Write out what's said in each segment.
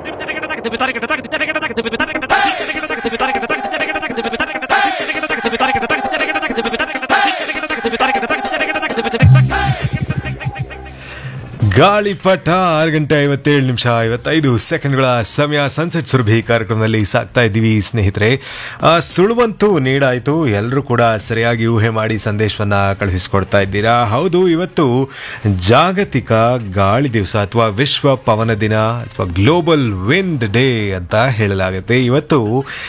ಗಾಳಿಪಟ ಆರು ಗಂಟೆ ಐವತ್ತೇಳು ನಿಮಿಷ ಐವತ್ತೈದು ಸೆಕೆಂಡ್ಗಳ ಸಮಯ ಸನ್ಸೆಟ್ ಸುರಭಿ ಕಾರ್ಯಕ್ರಮದಲ್ಲಿ ಸಾಕ್ತಾ ಇದ್ದೀವಿ ಸ್ನೇಹಿತರೆ ಆ, ಸುಳುವಂತೂ ನೀಡಾಯಿತು ಎಲ್ಲರೂ ಕೂಡ ಸರಿಯಾಗಿ ಊಹೆ ಮಾಡಿ ಸಂದೇಶವನ್ನ ಕಳುಹಿಸ್ಕೊಡ್ತಾ ಇದ್ದೀರಾ ಹೌದು ಇವತ್ತು ಜಾಗತಿಕ ಗಾಳಿ ದಿವಸ ಅಥವಾ ವಿಶ್ವ ಪವನ ದಿನ ಅಥವಾ ಗ್ಲೋಬಲ್ ವಿಂಡ್ ಡೇ ಅಂತ ಹೇಳಲಾಗುತ್ತೆ ಇವತ್ತು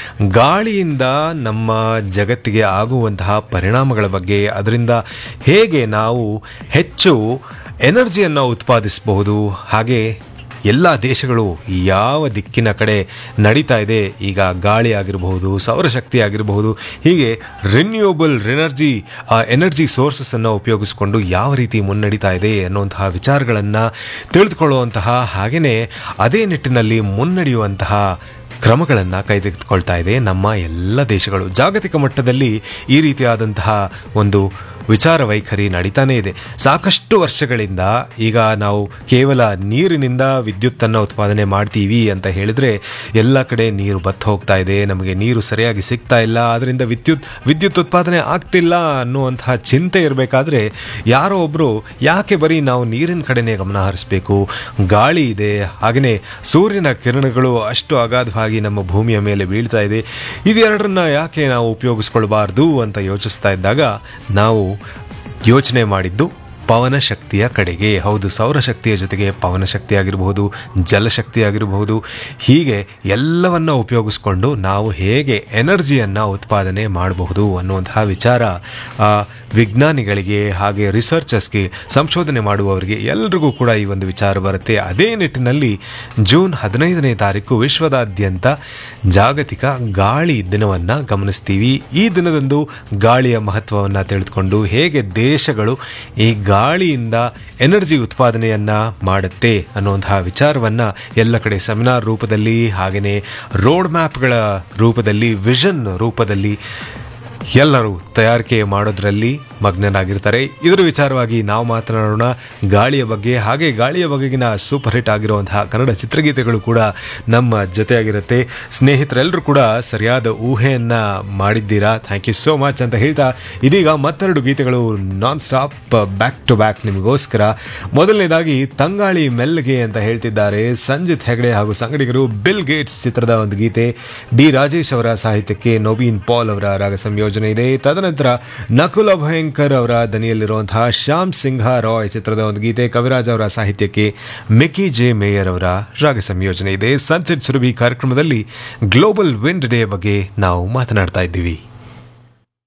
ಗಾಳಿಯಿಂದ ನಮ್ಮ ಜಗತ್ತಿಗೆ ಆಗುವಂತಹ ಪರಿಣಾಮಗಳ ಬಗ್ಗೆ ಅದರಿಂದ ಹೇಗೆ ನಾವು ಹೆಚ್ಚು ಎನರ್ಜಿಯನ್ನು ಉತ್ಪಾದಿಸಬಹುದು ಹಾಗೆ ಎಲ್ಲ ದೇಶಗಳು ಯಾವ ದಿಕ್ಕಿನ ಕಡೆ ನಡೀತಾ ಇದೆ ಈಗ ಗಾಳಿ ಆಗಿರಬಹುದು ಸೌರಶಕ್ತಿ ಆಗಿರಬಹುದು ಹೀಗೆ ರಿನ್ಯೂಯಬಲ್ ಎನರ್ಜಿ ಎನರ್ಜಿ ಸೋರ್ಸಸ್ಸನ್ನು ಉಪಯೋಗಿಸಿಕೊಂಡು ಯಾವ ರೀತಿ ಮುನ್ನಡೀತಾ ಇದೆ ಅನ್ನುವಂತಹ ವಿಚಾರಗಳನ್ನು ತಿಳಿದುಕೊಳ್ಳುವಂತಹ ಹಾಗೆಯೇ ಅದೇ ನಿಟ್ಟಿನಲ್ಲಿ ಮುನ್ನಡೆಯುವಂತಹ ಕ್ರಮಗಳನ್ನು ಕೈಗೆತ್ತಿಕೊಳ್ತಾ ಇದೆ ನಮ್ಮ ಎಲ್ಲ ದೇಶಗಳು ಜಾಗತಿಕ ಮಟ್ಟದಲ್ಲಿ ಈ ರೀತಿಯಾದಂತಹ ಒಂದು ವಿಚಾರ ವೈಖರಿ ನಡೀತಾನೇ ಇದೆ ಸಾಕಷ್ಟು ವರ್ಷಗಳಿಂದ ಈಗ ನಾವು ಕೇವಲ ನೀರಿನಿಂದ ವಿದ್ಯುತ್ತನ್ನು ಉತ್ಪಾದನೆ ಮಾಡ್ತೀವಿ ಅಂತ ಹೇಳಿದ್ರೆ ಎಲ್ಲ ಕಡೆ ನೀರು ಬತ್ತು ಹೋಗ್ತಾ ಇದೆ ನಮಗೆ ನೀರು ಸರಿಯಾಗಿ ಸಿಗ್ತಾ ಇಲ್ಲ ಅದರಿಂದ ವಿದ್ಯುತ್ ವಿದ್ಯುತ್ ಉತ್ಪಾದನೆ ಆಗ್ತಿಲ್ಲ ಅನ್ನುವಂತಹ ಚಿಂತೆ ಇರಬೇಕಾದ್ರೆ ಯಾರೋ ಒಬ್ಬರು ಯಾಕೆ ಬರೀ ನಾವು ನೀರಿನ ಕಡೆನೇ ಗಮನ ಹರಿಸಬೇಕು ಗಾಳಿ ಇದೆ ಹಾಗೆಯೇ ಸೂರ್ಯನ ಕಿರಣಗಳು ಅಷ್ಟು ಅಗಾಧವಾಗಿ ನಮ್ಮ ಭೂಮಿಯ ಮೇಲೆ ಬೀಳ್ತಾ ಇದೆ ಇದೆರಡರನ್ನ ಯಾಕೆ ನಾವು ಉಪಯೋಗಿಸ್ಕೊಳ್ಬಾರ್ದು ಅಂತ ಯೋಚಿಸ್ತಾ ಇದ್ದಾಗ ನಾವು ಯೋಚನೆ ಮಾಡಿದ್ದು ಪವನ ಶಕ್ತಿಯ ಕಡೆಗೆ ಹೌದು ಸೌರಶಕ್ತಿಯ ಜೊತೆಗೆ ಪವನ ಶಕ್ತಿ ಆಗಿರಬಹುದು ಜಲಶಕ್ತಿ ಆಗಿರಬಹುದು ಹೀಗೆ ಎಲ್ಲವನ್ನ ಉಪಯೋಗಿಸ್ಕೊಂಡು ನಾವು ಹೇಗೆ ಎನರ್ಜಿಯನ್ನು ಉತ್ಪಾದನೆ ಮಾಡಬಹುದು ಅನ್ನುವಂತಹ ವಿಚಾರ ಆ, ವಿಜ್ಞಾನಿಗಳಿಗೆ ಹಾಗೆ ರಿಸರ್ಚರ್ಸ್ಗೆ ಸಂಶೋಧನೆ ಮಾಡುವವರಿಗೆ ಎಲ್ರಿಗೂ ಕೂಡ ಈ ಒಂದು ವಿಚಾರ ಬರುತ್ತೆ ಅದೇ ನಿಟ್ಟಿನಲ್ಲಿ ಜೂನ್ ಹದಿನೈದನೇ ತಾರೀಕು ವಿಶ್ವದಾದ್ಯಂತ ಜಾಗತಿಕ ಗಾಳಿ ದಿನವನ್ನು ಗಮನಿಸ್ತೀವಿ ಈ ದಿನದಂದು ಗಾಳಿಯ ಮಹತ್ವವನ್ನು ತಿಳಿದುಕೊಂಡು ಹೇಗೆ ದೇಶಗಳು ಈ ಗಾಳಿಯಿಂದ ಎನರ್ಜಿ ಉತ್ಪಾದನೆಯನ್ನ ಮಾಡುತ್ತೆ ಅನ್ನುವಂತಹ ವಿಚಾರವನ್ನ ಎಲ್ಲ ಕಡೆ ಸೆಮಿನಾರ್ ರೂಪದಲ್ಲಿ ಹಾಗೆಯೇ ರೋಡ್ ಮ್ಯಾಪ್ಗಳ ರೂಪದಲ್ಲಿ ವಿಷನ್ ರೂಪದಲ್ಲಿ ಎಲ್ಲರೂ ತಯಾರಿಕೆ ಮಾಡೋದ್ರಲ್ಲಿ ಮಗ್ನರಾಗಿರ್ತಾರೆ ಇದರ ವಿಚಾರವಾಗಿ ನಾವು ಮಾತನಾಡೋಣ ಗಾಳಿಯ ಬಗ್ಗೆ ಹಾಗೆ ಗಾಳಿಯ ಬಗೆಗಿನ ಸೂಪರ್ ಹಿಟ್ ಆಗಿರುವಂತಹ ಕನ್ನಡ ಚಿತ್ರಗೀತೆಗಳು ಕೂಡ ನಮ್ಮ ಜೊತೆಯಾಗಿರುತ್ತೆ ಸ್ನೇಹಿತರೆಲ್ಲರೂ ಕೂಡ ಸರಿಯಾದ ಊಹೆಯನ್ನ ಮಾಡಿದ್ದೀರಾ ಥ್ಯಾಂಕ್ ಯು ಸೋ ಮಚ್ ಅಂತ ಹೇಳ್ತಾ ಇದೀಗ ಮತ್ತೆರಡು ಗೀತೆಗಳು non stop back to back ನಿಮಗೋಸ್ಕರ ಮೊದಲನೇದಾಗಿ ತಂಗಾಳಿ ಮೆಲ್ಲಗೆ ಅಂತ ಹೇಳ್ತಿದ್ದಾರೆ ಸಂಜಿತ್ ಹೆಗಡೆ ಹಾಗೂ ಸಂಗಡಿಗರು ಬಿಲ್ ಗೇಟ್ಸ್ ಚಿತ್ರದ ಒಂದು ಗೀತೆ ಡಿ ರಾಜೇಶ್ ಅವರ ಸಾಹಿತ್ಯಕ್ಕೆ ನವೀನ್ ಪಾಲ್ ಅವರ ರಾಗ ಸಂಯೋಜನೆ ಇದೆ ತದನಂತರ ನಕುಲ ಭಯಂಕರ್ ಅವರ ದನಿಯಲ್ಲಿರುವಂತಹ ಶ್ಯಾಮ್ ಸಿಂಹ ರಾಯ್ ಚಿತ್ರದ ಒಂದು ಗೀತೆ ಕವಿರಾಜ್ ಅವರ ಸಾಹಿತ್ಯಕ್ಕೆ ಮಿಕಿ ಜೆ ಮೇಯರ್ ಅವರ ರಾಗ ಸಂಯೋಜನೆ ಇದೆ ಸನ್ಸೆಟ್ ಸುರಭಿ ಕಾರ್ಯಕ್ರಮದಲ್ಲಿ ಗ್ಲೋಬಲ್ ವಿಂಡ್ ಡೇ ಬಗ್ಗೆ ನಾವು ಮಾತನಾಡ್ತಾ ಇದ್ದೀವಿ